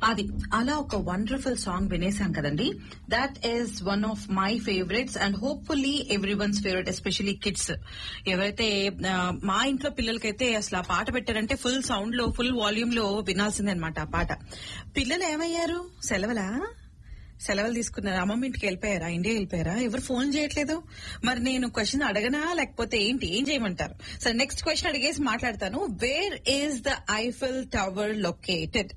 అది అలా ఒక వండర్ఫుల్ సాంగ్ వినేసాం కదండి that is one of my favourites and hopefully everyone's favourite especially kids ఎవరైతే ఆ, మా ఇంట్లో పిల్లలకైతే అసలు ఆ పాట పెట్టారంటే ఫుల్ సౌండ్ లో ఫుల్ వాల్యూమ్ లో వినాల్సిందే అనమాట ఆ పాట పిల్లలు ఏమయ్యారు సెలవులా సెలవులు తీసుకున్నారు అమ్మమ్మ ఇంటికి వెళ్ళిపోయారా ఇండియా వెళ్ళిపోయారా ఎవరు ఫోన్ చేయట్లేదు మరి నేను క్వశ్చన్ అడగనా లేకపోతే ఏంటి ఏం చేయమంటారు సరే నెక్స్ట్ క్వశ్చన్ అడిగేసి మాట్లాడతాను where is the Eiffel tower located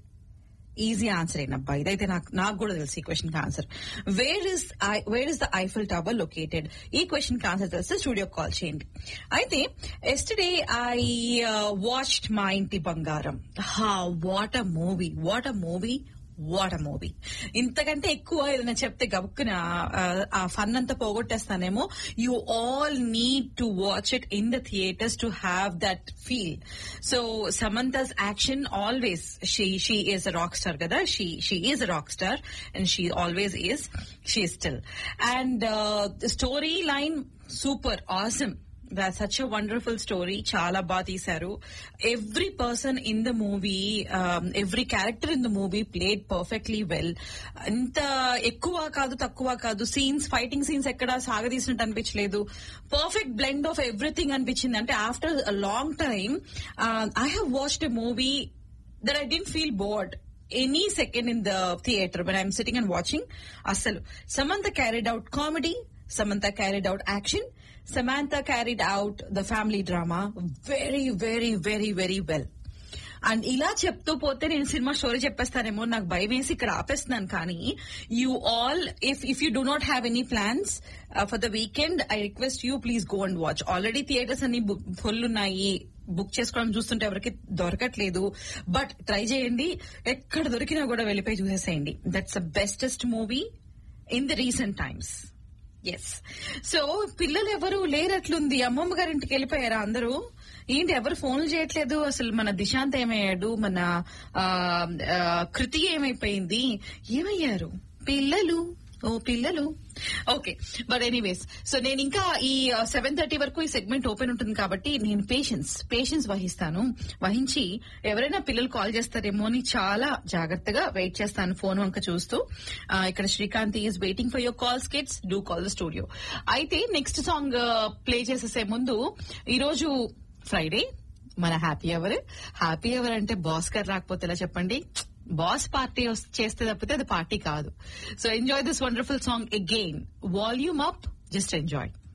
easy answer ఏంటబ్బా ఇదైతే నాకు నాకు కూడా తెలుసు ఈ క్వశ్చన్ కి answer where is where is the Eiffel tower located ఈ క్వశ్చన్ కి ఆన్సర్ తెలిస్తే స్టూడియో కాల్ చేయండి అయితే yesterday I watched Maa Inti Bangaram హా what a movie what a movie what a movie ఇంతకంటే ఎక్కువ ఏదైనా చెప్తే గబుక్కున ఆ, ఆ ఫన్ అంతా పోగొట్టేస్తానేమో you all need to watch it in the theatres to have that feel so Samantha's action always she she is a rock star కదా she she is a rock star and she always is she still and story line super awesome such a wonderful story చాలా బాగా తీశారు every person in the movie every character in the movie played perfectly well అంత ఎక్కువ కాదు తక్కువ కాదు scenes fighting scenes ఎక్కడ సాగదీసినట్టు అనిపించలేదు పర్ఫెక్ట్ బ్లెండ్ ఆఫ్ ఎవ్రీథింగ్ అనిపించింది అంటే after long time I have watched a movie that I didn't feel bored any second in the theatre but I'm sitting and watching అసలు Samantha carried out comedy Samantha carried out action. Samantha carried out the family drama very, very, very, very well. And ఇలా చెప్తూ పోతే నేను cinema story చెప్పేస్తానేమో నాకు భయం వేసి ఇక్కడ ఆపేస్తున్నాను కానీ you all if if you do not have any plans for the weekend I request you please go and watch already theatres అన్ని ఫుల్ ఉన్నాయి బుక్ చేసుకోవడం చూస్తుంటే ఎవరికి దొరకట్లేదు బట్ ట్రై చేయండి ఎక్కడ దొరికినా కూడా వెళ్ళిపోయి చూసేసేయండి that's the bestest movie in the recent times yes so పిల్లలు ఎవరు లేరట్లుంది అమ్మమ్మ గారింటికి వెళ్ళిపోయారా అందరూ ఏంటి ఎవరు ఫోన్లు చేయట్లేదు అసలు మన దిశాంత్ ఏమయ్యాడు మన ఆ, ఆ, కృతి ఏమైపోయింది ఏమయ్యారు పిల్లలు ఓ పిల్లలు ఓకే బట్ ఎనీవేస్ సో నేను ఇంకా ఈ సెవెన్ థర్టీ వరకు ఈ సెగ్మెంట్ ఓపెన్ ఉంటుంది కాబట్టి నేను పేషెన్స్ పేషెన్స్ వహిస్తాను వహించి ఎవరైనా పిల్లలు కాల్ చేస్తారేమో అని చాలా జాగ్రత్తగా వెయిట్ చేస్తాను ఫోన్ వంక చూస్తూ ఆ, ఇక్కడ Srikanth is waiting for your calls kids do call the studio అయితే నెక్స్ట్ సాంగ్ ప్లే చేసేసే ముందు ఈ రోజు ఫ్రైడే మన హ్యాపీ అవర్ హ్యాపీ అవర్ అంటే బాస్ గారు రాకపోతే ఎలా చెప్పండి బాస్ పార్టీ చేస్తే తప్పితే అది పార్టీ కాదు so enjoy this wonderful song again volume up just enjoy